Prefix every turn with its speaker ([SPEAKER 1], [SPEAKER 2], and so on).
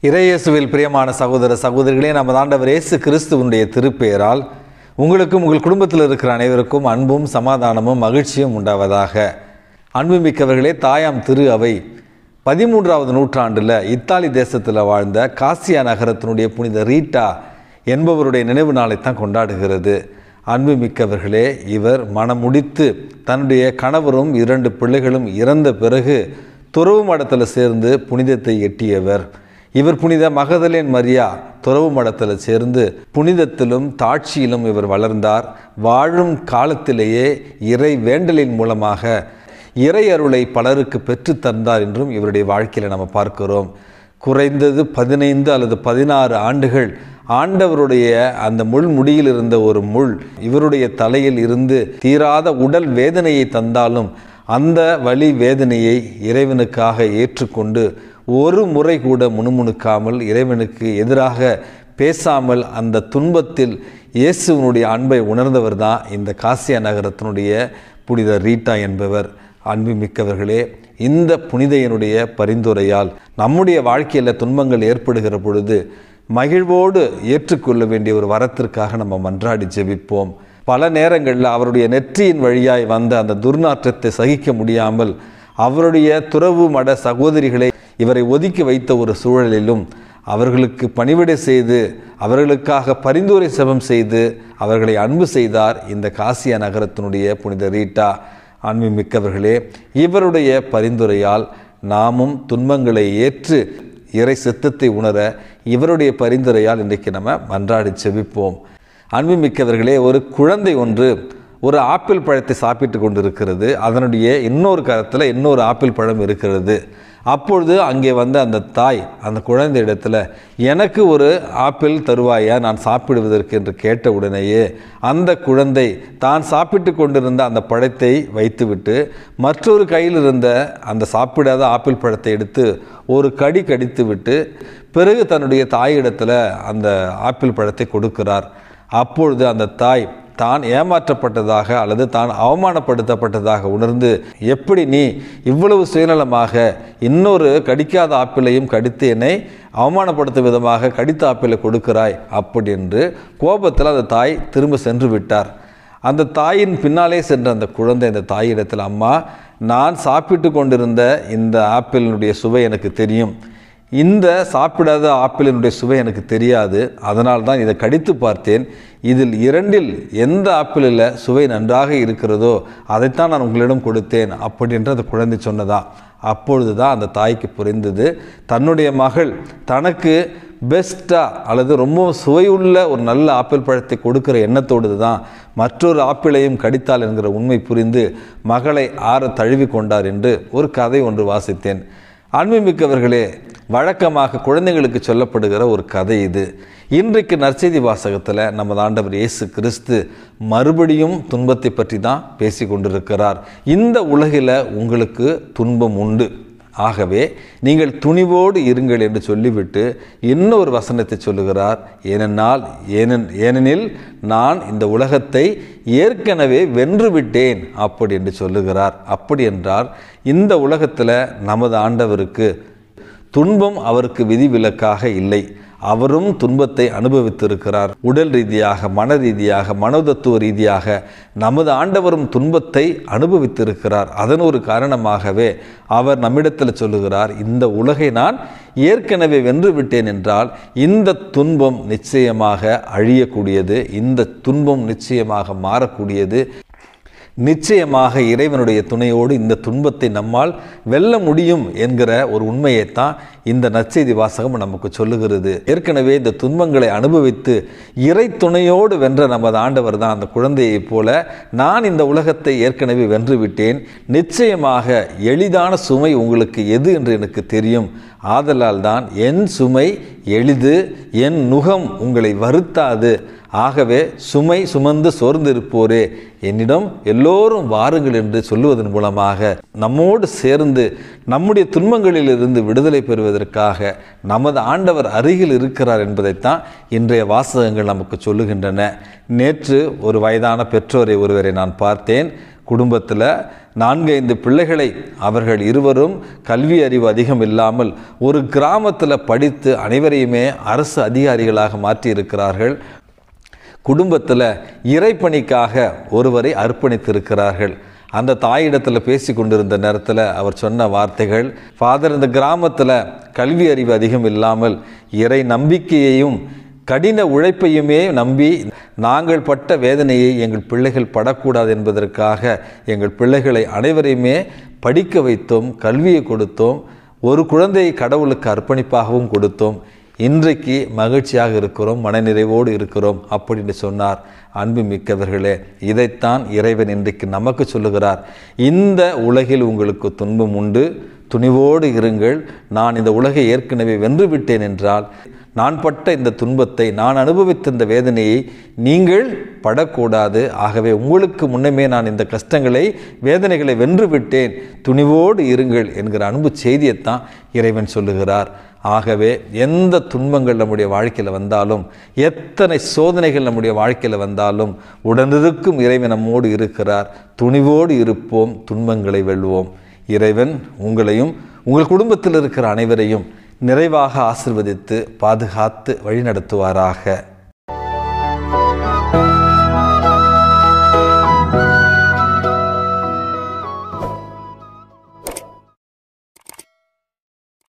[SPEAKER 1] இறையேசுவில் பிரியமான சகோதர சகோதரிகளே நமது ஆண்டவர் இயேசு கிறிஸ்துவனுடைய திருப்பெயரால் உங்களுக்கும் உங்கள் குடும்பத்தில் இருக்கிற அனைவருக்கும் அன்பும் சமாதானமும் மகிழ்ச்சியும் உண்டாவதாக அன்புமிக்கவர்களே தாயாம் திரு அவை பதிமூன்றாவது நூற்றாண்டில் இத்தாலி தேசத்தில் வாழ்ந்த காசியா நகரத்தினுடைய புனித ரீட்டா என்பவருடைய நினைவு நாளைத்தான் கொண்டாடுகிறது அன்புமிக்கவர்களே இவர் மனமுடித்து தன்னுடைய கணவரும் இரண்டு பிள்ளைகளும் இறந்த பிறகு துறவு மடத்தில் சேர்ந்து புனிதத்தை எட்டியவர் இவர் புனித மகதலேன் மரியா துறவு மடத்தில் சேர்ந்து புனிதத்திலும் தாட்சியிலும் இவர் வளர்ந்தார் வாழும் காலத்திலேயே இறை வேண்டலின் மூலமாக இறை அருளை பலருக்கு பெற்று தந்தார் என்றும் இவருடைய வாழ்க்கையில் நம்ம பார்க்கிறோம் குறைந்தது பதினைந்து அல்லது பதினாறு ஆண்டுகள் ஆண்டவருடைய அந்த முள் முடியில் இருந்த ஒரு முள் இவருடைய தலையில் இருந்து தீராத உடல் வேதனையை தந்தாலும் அந்த வலி வேதனையை இறைவனுக்காக ஏற்றுக்கொண்டு ஒரு முறை கூட முணுமுணுக்காமல் இறைவனுக்கு எதிராக பேசாமல் அந்த துன்பத்தில் இயேசுவனுடைய அன்பை உணர்ந்தவர் தான் இந்த காசியா நகரத்தினுடைய புனித ரீட்டா என்பவர் அன்புமிக்கவர்களே இந்த புனிதையனுடைய பரிந்துரையால் நம்முடைய வாழ்க்கையில் துன்பங்கள் ஏற்படுகிற பொழுது மகிழ்வோடு ஏற்றுக்கொள்ள வேண்டிய ஒரு வரத்திற்காக நம்ம மன்றாடி ஜெபிப்போம் பல நேரங்களில் அவருடைய நெற்றியின் வழியாய் வந்த அந்த துர்நாற்றத்தை சகிக்க முடியாமல் அவருடைய துறவு மட சகோதரிகளை இவரை ஒதுக்கி வைத்த ஒரு சூழலிலும் அவர்களுக்கு பணிவிடை செய்து அவர்களுக்காக பரிந்துரை செபம் செய்து அவர்களை அன்பு செய்தார் இந்த காசியா நகரத்தினுடைய புனித ரீட்டா அன்பு மிக்கவர்களே இவருடைய பரிந்துரையால் நாமும் துன்பங்களை ஏற்று இறை சித்தத்தை உணர இவருடைய பரிந்துரையால் இன்றைக்கு நம்ம மன்றாடி செபிப்போம் அன்புமிக்கவர்களே ஒரு குழந்தை ஒன்று ஒரு ஆப்பிள் பழத்தை சாப்பிட்டு கொண்டிருக்கிறது அதனுடைய இன்னொரு கரத்தில் இன்னொரு ஆப்பிள் பழம் இருக்கிறது அப்பொழுது அங்கே வந்த அந்த தாய் அந்த குழந்தை இடத்துல எனக்கு ஒரு ஆப்பிள் தருவாயா நான் சாப்பிடுவதற்கு என்று கேட்ட உடனேயே அந்த குழந்தை தான் சாப்பிட்டு கொண்டிருந்த அந்த பழத்தை வைத்துவிட்டு மற்றொரு கையில் இருந்த அந்த சாப்பிடாத ஆப்பிள் பழத்தை எடுத்து ஒரு கடி கடித்து விட்டு பிறகு தன்னுடைய தாயிடத்தில் அந்த ஆப்பிள் பழத்தை கொடுக்கிறார் அப்பொழுது அந்த தாய் தான் ஏமாற்றப்பட்டதாக அல்லது தான் அவமானப்படுத்தப்பட்டதாக உணர்ந்து எப்படி நீ இவ்வளவு சுயநலமாக இன்னொரு கடிக்காத ஆப்பிளையும் கடித்து என்னை அவமானப்படுத்தும் விதமாக கடித்த ஆப்பிளை கொடுக்கிறாய் அப்படி என்று கோபத்தில் அந்த தாய் திரும்ப சென்று விட்டார் அந்த தாயின் பின்னாலே சென்ற அந்த குழந்தை அந்த தாயிடத்தில் அம்மா நான் சாப்பிட்டு கொண்டிருந்த இந்த ஆப்பிளினுடைய சுவை எனக்கு தெரியும் இந்த சாப்பிடாத ஆப்பிளினுடைய சுவை எனக்கு தெரியாது அதனால் தான் இதை கடித்து பார்த்தேன் இதில் இரண்டில் எந்த ஆப்பிளில் சுவை நன்றாக இருக்கிறதோ அதைத்தான் நான் உங்களிடம் கொடுத்தேன் அப்படின்ற அந்த குழந்தை சொன்னதா அப்பொழுது தான் அந்த தாய்க்கு புரிந்தது தன்னுடைய மகள் தனக்கு பெஸ்ட்டாக அல்லது ரொம்ப சுவையுள்ள ஒரு நல்ல ஆப்பிள் பழத்தை கொடுக்கிற எண்ணத்தோடு தான் மற்றொரு ஆப்பிளையும் கடித்தாள் என்கிற உண்மை புரிந்து மகளை ஆற தழுவி கொண்டார் என்று ஒரு கதை ஒன்று வாசித்தேன் அன்புமிக்கவர்களே வழக்கமாக குழந்தைங்களுக்கு சொல்லப்படுகிற ஒரு கதை இது இன்றைக்கு நற்செய்தி வாசகத்தில் நமது ஆண்டவர் இயேசு கிறிஸ்து மறுபடியும் துன்பத்தை பற்றி தான் பேசி கொண்டிருக்கிறார் இந்த உலகில் உங்களுக்கு துன்பம் உண்டு ஆகவே நீங்கள் துணிவோடு இருங்கள் என்று சொல்லிவிட்டு இன்னொரு வசனத்தை சொல்லுகிறார் ஏனென்னால் ஏனென் ஏனெனில் நான் இந்த உலகத்தை ஏற்கனவே வென்று விட்டேன் அப்படி என்று சொல்லுகிறார் அப்படி என்றால் இந்த உலகத்தில் நமது ஆண்டவருக்கு துன்பம் அவருக்கு விதிவிலக்காக இல்லை அவரும் துன்பத்தை அனுபவித்திருக்கிறார் உடல் ரீதியாக மன ரீதியாக மனோதத்துவ ரீதியாக நமது ஆண்டவரும் துன்பத்தை அனுபவித்திருக்கிறார் அதன் ஒரு காரணமாகவே அவர் நம்மிடத்தில் சொல்லுகிறார் இந்த உலகை நான் ஏற்கனவே வென்று விட்டேன் என்றால் இந்த துன்பம் நிச்சயமாக அழியக்கூடியது இந்த துன்பம் நிச்சயமாக மாறக்கூடியது நிச்சயமாக இறைவனுடைய துணையோடு இந்த துன்பத்தை நம்மால் வெல்ல முடியும் என்கிற ஒரு உண்மையைத்தான் இந்த நற்செய்தி வாசகம் நமக்கு சொல்லுகிறது ஏற்கனவே இந்த துன்பங்களை அனுபவித்து இறை துணையோடு வென்ற நமது ஆண்டவர் தான் அந்த குழந்தையைப் போல நான் இந்த உலகத்தை ஏற்கனவே வென்று விட்டேன் நிச்சயமாக எளிதான சுமை உங்களுக்கு எது என்று எனக்கு தெரியும் ஆதலால் தான் என் சுமை எளிது என் நுகம் உங்களை வருத்தாது ஆகவே சுமை சுமந்து சோர்ந்திருப்போரே என்னிடம் எல்லோரும் வாருங்கள் என்று சொல்லுவதன் மூலமாக நம்மோடு சேர்ந்து நம்முடைய துன்பங்களிலிருந்து விடுதலை பெறுவதற்காக நமது ஆண்டவர் அருகில் இருக்கிறார் என்பதைத்தான் இன்றைய வாசகங்கள் நமக்கு சொல்லுகின்றன நேற்று ஒரு வயதான பெற்றோரை ஒருவரை நான் பார்த்தேன் குடும்பத்தில் நான்கு ஐந்து பிள்ளைகளை அவர்கள் இருவரும் கல்வி அறிவு அதிகம் இல்லாமல் ஒரு கிராமத்தில் படித்து அனைவரையுமே அரசு அதிகாரிகளாக மாற்றியிருக்கிறார்கள் குடும்பத்தில் இறைப்பணிக்காக ஒருவரை அர்ப்பணித்திருக்கிறார்கள் அந்த தாயிடத்தில் பேசி கொண்டிருந்த நேரத்தில் அவர் சொன்ன வார்த்தைகள் ஃபாதர் இந்த கிராமத்தில் கல்வி அறிவு அதிகம் இல்லாமல் இறை நம்பிக்கையையும் கடின உழைப்பையுமே நம்பி நாங்கள் பட்ட வேதனையை எங்கள் பிள்ளைகள் படக்கூடாது என்பதற்காக எங்கள் பிள்ளைகளை அனைவரையுமே படிக்க வைத்தோம் கல்வியை கொடுத்தோம் ஒரு குழந்தையை கடவுளுக்கு அர்ப்பணிப்பாகவும் கொடுத்தோம் இன்றைக்கு மகிழ்ச்சியாக இருக்கிறோம் மனநிறைவோடு இருக்கிறோம் அப்படின்னு சொன்னார் அன்பு மிக்கவர்களே இதைத்தான் இறைவன் இன்றைக்கு நமக்கு சொல்லுகிறார் இந்த உலகில் உங்களுக்கு துன்பம் உண்டு துணிவோடு இருங்கள் நான் இந்த உலகை ஏற்கனவே வென்று விட்டேன் என்றால் நான் பட்ட இந்த துன்பத்தை நான் அனுபவித்த இந்த வேதனையை நீங்கள் படக்கூடாது ஆகவே உங்களுக்கு முன்னமே நான் இந்த கஷ்டங்களை வேதனைகளை வென்று விட்டேன் துணிவோடு இருங்கள் என்கிற அன்பு செய்தியைத்தான் இறைவன் சொல்லுகிறார் ஆகவே எந்த துன்பங்கள் நம்முடைய வாழ்க்கையில் வந்தாலும் எத்தனை சோதனைகள் நம்முடைய வாழ்க்கையில் வந்தாலும் உடனிருக்கும் இறைவன் நம்மோடு இருக்கிறார் துணிவோடு இருப்போம் துன்பங்களை வெல்வோம் இறைவன் உங்களையும் உங்கள் குடும்பத்தில் இருக்கிற அனைவரையும் நிறைவாக ஆசிர்வதித்து பாதுகாத்து வழிநடத்துவாராக